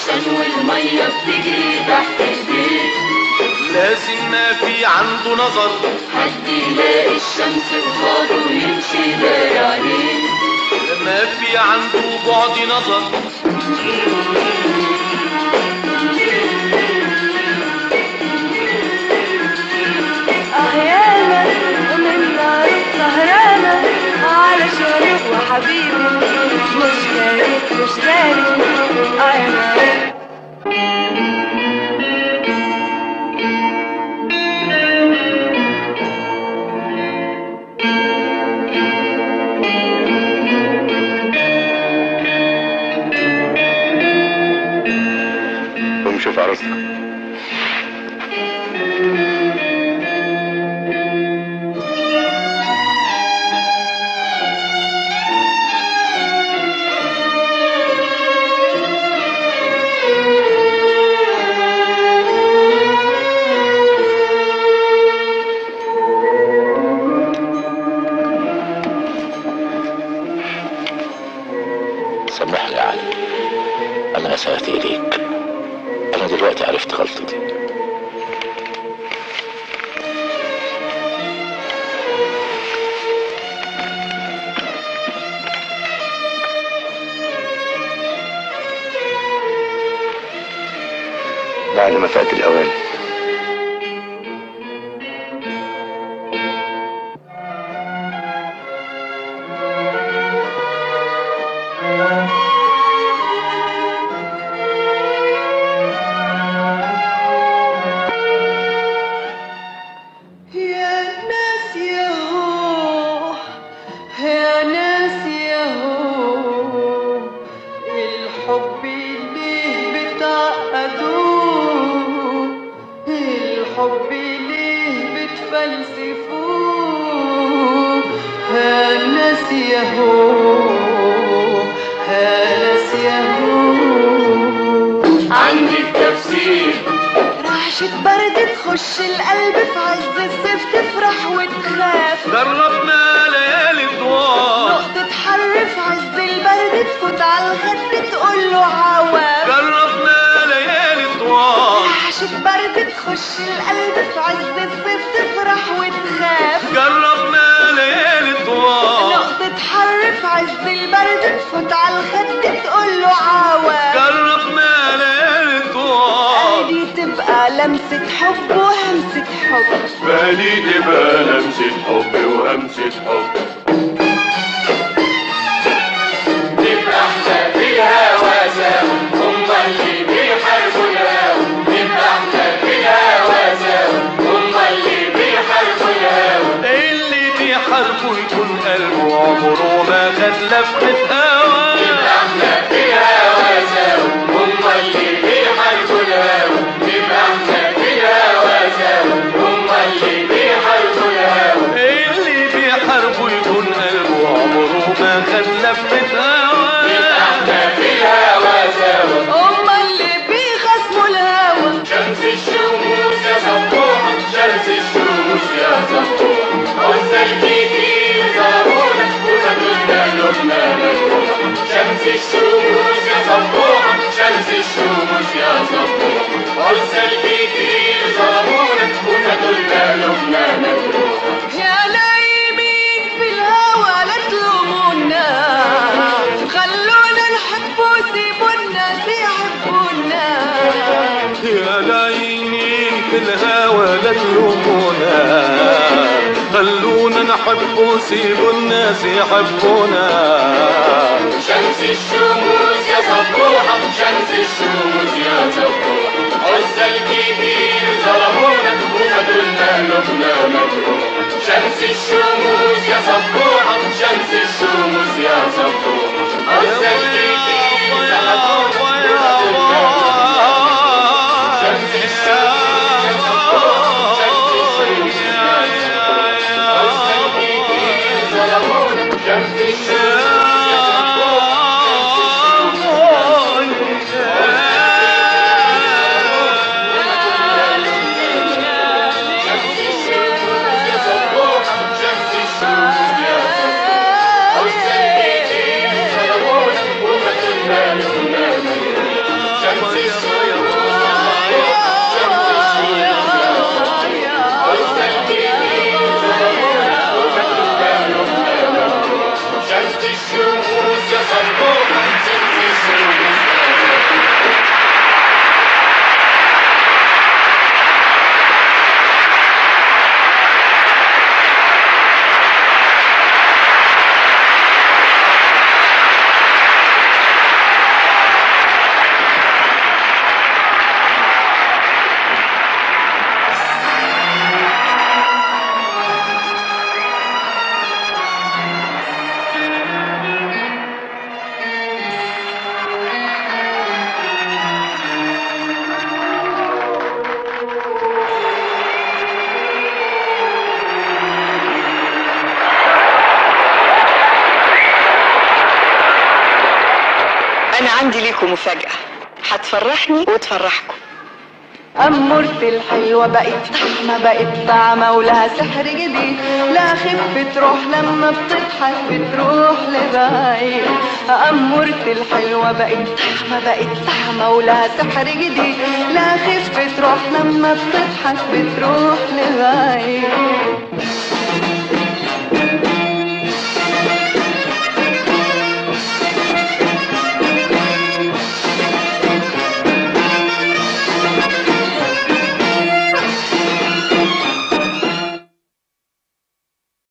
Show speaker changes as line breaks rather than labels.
عطشان والمية بتجري تحت ايديه
لازم ما في عنده نظر
حد يلاقي الشمس قصاده ويمشي داري عليه
ما في عنده بعد نظر
أحيانا ومن نار سهرانة علشانك وحبيبي مش كارك مش كارك أنا
قوم شوف عروستك سامحني يا علي انا اسأت اليك انا دلوقتي عرفت غلطتي بعد ما فات الاوان
يا ناس يا هو يا ناس يا هو الحب ليه بتعقدوه الحب ليه بتفلسفوه يا ناس يا هو يا ناس يا هو
عندي التفسير
رعشة برد تخش القلب في عز الصيف تفرح وتخاف
جربنا ليالي الدوار
نقطة حر في عز البرد تفوت على الخد تقول له عواف
جربنا ليالي الدوار
رعشة برد تخش القلب في عز الصيف تفرح وتخاف
جربنا ليالي الدوار
نقطة حر في عز البرد تفوت على الخد تقول له عواف
جربنا ليالي الدوار
دي تبقى لمسة حب وهمسة حب
بالي تبقى لمسة حب وهمسة حب
نبقى احنا في الهوا سوا هما اللي بيحاربوا الهوا نبقى احنا في الهوا سوا هما اللي بيحاربوا الهوا
اللي بيحاربه يكون قلبه عمره ما خد لفة هوا
نبقى احنا في الهوا سوا هما اللي بيحاربوا الهوا نبقى احنا في الهوا سوا هما اللي بيحاربوا الهوا
اللي بيحاربه يكون قلبه عمره ما خد لفة هوا
نبقى احنا في الهوا سوا
هما اللي بيخصموا الهوى
شمس الشموس يا صبوحة شمس الشموس يا صبوحة عزة الكتير ضربونا وخدونا لبنا مجروحة شمس الشموس يا صبوحة شمس الشموس يا صبوحة عزة الكتير ضربونا وخدونا لبنا مجروحة
يا نايمين في الهوى لا تلومونا خلونا نحب وسيبوا الناس يحبونا
يا لاينين في الهوى لا تلومونا خلونا نحب وسيبوا الناس يحبونا
شمس الشموس يا صبوحة شمس الشموس يا صبوحة عزة الكبير ظلمونا وخدولنا لبنا مجروحة شمس الشموس يا صبوحة شمس الشموس يا صبوحة عزة الكبير ظلمونا شمس الشموس يا صبوحة شمس الشموس يا صبوحة عزة الكبير ظلمونا شمس الشموس يا شمس الشموس يا صبوحة شمس الشموس يا
انا عندي ليكم مفاجأة هتفرحني وتفرحكم أمورتي الحلوة بقت طعمة بقت طعمة ولها سحر جديد لا خفة روح لما بتضحك بتروح لبعيد أمورتي الحلوة بقت طعمة بقت طعمة ولها سحر جديد لا خفة روح لما بتضحك بتروح لبعيد